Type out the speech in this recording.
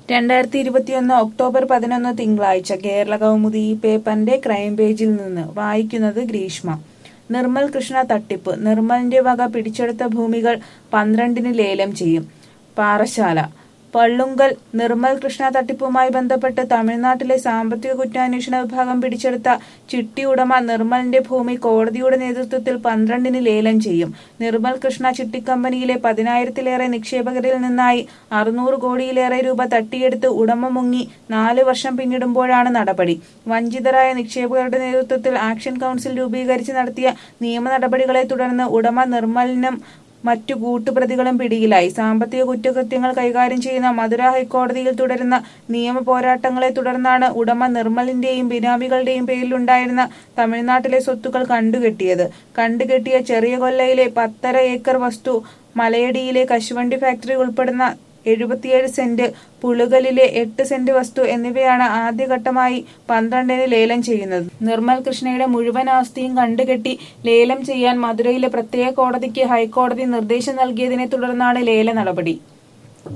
രണ്ടായിരത്തി ഇരുപത്തിയൊന്ന് ഒക്ടോബർ പതിനൊന്ന് തിങ്കളാഴ്ച കേരള കൗമുദി ഈ പേപ്പറിന്റെ ക്രൈം പേജിൽ നിന്ന് വായിക്കുന്നത് ഗ്രീഷ്മ നിർമ്മൽ കൃഷ്ണ തട്ടിപ്പ് നിർമ്മലിന്റെ വക പിടിച്ചെടുത്ത ഭൂമികൾ പന്ത്രണ്ടിന് ലേലം ചെയ്യും പാറശാല പള്ളുങ്കൽ നിർമ്മൽ കൃഷ്ണ തട്ടിപ്പുമായി ബന്ധപ്പെട്ട് തമിഴ്നാട്ടിലെ സാമ്പത്തിക കുറ്റാന്വേഷണ വിഭാഗം പിടിച്ചെടുത്ത ചിട്ടി ഉടമ നിർമ്മലിന്റെ ഭൂമി കോടതിയുടെ നേതൃത്വത്തിൽ പന്ത്രണ്ടിന് ലേലം ചെയ്യും നിർമ്മൽ കൃഷ്ണ ചിട്ടി കമ്പനിയിലെ പതിനായിരത്തിലേറെ നിക്ഷേപകരിൽ നിന്നായി അറുന്നൂറ് കോടിയിലേറെ രൂപ തട്ടിയെടുത്ത് ഉടമ മുങ്ങി നാല് വർഷം പിന്നിടുമ്പോഴാണ് നടപടി വഞ്ചിതരായ നിക്ഷേപകരുടെ നേതൃത്വത്തിൽ ആക്ഷൻ കൗൺസിൽ രൂപീകരിച്ച് നടത്തിയ നിയമ നടപടികളെ തുടർന്ന് ഉടമ നിർമ്മലിനും മറ്റു കൂട്ടുപ്രതികളും പിടിയിലായി സാമ്പത്തിക കുറ്റകൃത്യങ്ങൾ കൈകാര്യം ചെയ്യുന്ന മധുര ഹൈക്കോടതിയിൽ തുടരുന്ന നിയമ പോരാട്ടങ്ങളെ തുടർന്നാണ് ഉടമ നിർമ്മലിന്റെയും ബിനാമികളുടെയും പേരിലുണ്ടായിരുന്ന തമിഴ്നാട്ടിലെ സ്വത്തുക്കൾ കണ്ടുകെട്ടിയത് കണ്ടുകെട്ടിയ ചെറിയ കൊല്ലയിലെ പത്തര ഏക്കർ വസ്തു മലയടിയിലെ കശുവണ്ടി ഫാക്ടറി ഉൾപ്പെടുന്ന എഴുപത്തിയേഴ് സെന്റ് പുളുകലിലെ എട്ട് സെന്റ് വസ്തു എന്നിവയാണ് ആദ്യഘട്ടമായി പന്ത്രണ്ടിന് ലേലം ചെയ്യുന്നത് നിർമ്മൽ കൃഷ്ണയുടെ മുഴുവൻ ആസ്തിയും കണ്ടുകെട്ടി ലേലം ചെയ്യാൻ മധുരയിലെ പ്രത്യേക കോടതിക്ക് ഹൈക്കോടതി നിർദ്ദേശം നൽകിയതിനെ തുടർന്നാണ് ലേല നടപടി